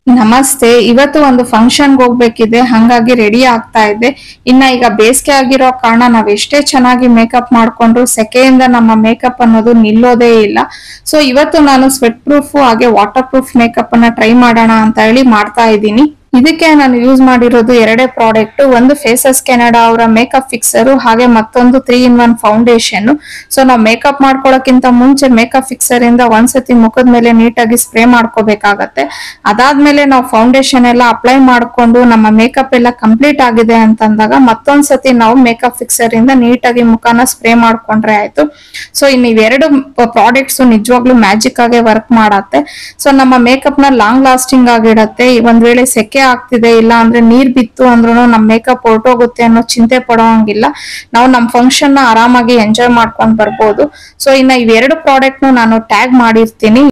ನಮಸ್ತೆ ಇವತ್ತು ಒಂದು ಫಂಕ್ಷನ್ಗೆ ಹೋಗ್ಬೇಕಿದೆ ಹಂಗಾಗಿ ರೆಡಿ ಆಗ್ತಾ ಇದ್ದೆ ಇನ್ನ ಈಗ ಬೇಸಿಗೆ ಆಗಿರೋ ಕಾರಣ ನಾವ್ ಎಷ್ಟೇ ಚೆನ್ನಾಗಿ ಮೇಕಪ್ ಮಾಡ್ಕೊಂಡ್ರು ಸೆಕೆಯಿಂದ ನಮ್ಮ ಮೇಕಪ್ ಅನ್ನೋದು ನಿಲ್ಲೋದೇ ಇಲ್ಲ ಸೊ ಇವತ್ತು ನಾನು ಸ್ವೆಟ್ ಪ್ರೂಫ್ ಹಾಗೆ ವಾಟರ್ ಪ್ರೂಫ್ ಮೇಕಪ್ ಅನ್ನ ಟ್ರೈ ಮಾಡೋಣ ಅಂತ ಹೇಳಿ ಮಾಡ್ತಾ ಇದ್ದೀನಿ ಇದಕ್ಕೆ ನಾನು ಯೂಸ್ ಮಾಡಿರೋದು ಎರಡೇ ಪ್ರಾಡಕ್ಟ್ ಒಂದು ಫೇಸಸ್ ಕೆನಡಾ ಅವರ ಮೇಕಪ್ ಫಿಕ್ಸರ್ ಹಾಗೆ ಮತ್ತೊಂದು three in one foundation so ನಾವು ಮೇಕಪ್ ಮಾಡ್ಕೊಳ್ಳೋಕ್ಕಿಂತ ಮುಂಚೆ ಮೇಕಪ್ ಫಿಕ್ಸರ್ ಇಂದ ಒಂದ್ಸತಿ ಮುಖದ ಮೇಲೆ ನೀಟಾಗಿ ಸ್ಪ್ರೇ ಮಾಡ್ಕೋಬೇಕಾಗತ್ತೆ ಅದಾದ್ಮೇಲೆ ನಾವು ಫೌಂಡೇಶನ್ ಎಲ್ಲ ಅಪ್ಲೈ ಮಾಡ್ಕೊಂಡು ನಮ್ಮ ಮೇಕಪ್ ಎಲ್ಲ ಕಂಪ್ಲೀಟ್ ಆಗಿದೆ ಅಂತಂದಾಗ ಮತ್ತೊಂದ್ಸತಿ ನಾವು ಮೇಕಪ್ ಫಿಕ್ಸರ್ ಇಂದ ನೀಟಾಗಿ ಮುಖನ ಸ್ಪ್ರೇ ಮಾಡ್ಕೊಂಡ್ರೆ ಆಯ್ತು ಸೊ ಇನ್ನು ಇವೆರಡು ಪ್ರಾಡಕ್ಟ್ಸ್ ನಿಜವಾಗ್ಲೂ ಮ್ಯಾಜಿಕ್ ಆಗಿ ವರ್ಕ್ ಮಾಡತ್ತೆ ಸೊ ನಮ್ಮ ಮೇಕಪ್ ನ ಲಾಂಗ್ ಲಾಸ್ಟಿಂಗ್ ಆಗಿಡತ್ತೆ ಒಂದ್ ವೇಳೆ ಸೆಕೆ ಆಗ್ತಿದೆ ಇಲ್ಲ ಅಂದ್ರೆ ನೀರ್ ಬಿತ್ತು ಅಂದ್ರೂ ನಮ್ ಮೇಕಪ್ ಹೊರಟೋಗುತ್ತೆ ಅನ್ನೋ ಚಿಂತೆ ಪಡೋ ಹಂಗಿಲ್ಲ ನಾವು ನಮ್ ಫಂಕ್ಷನ್ ನ ಆರಾಮಾಗಿ ಎಂಜಾಯ್ ಮಾಡ್ಕೊಂಡ್ ಬರ್ಬೋದು ಸೊ ಇನ್ನ ಇವೆರಡು ಪ್ರಾಡಕ್ಟ್ ನಾನು ಟ್ಯಾಗ್ ಮಾಡಿರ್ತೀನಿ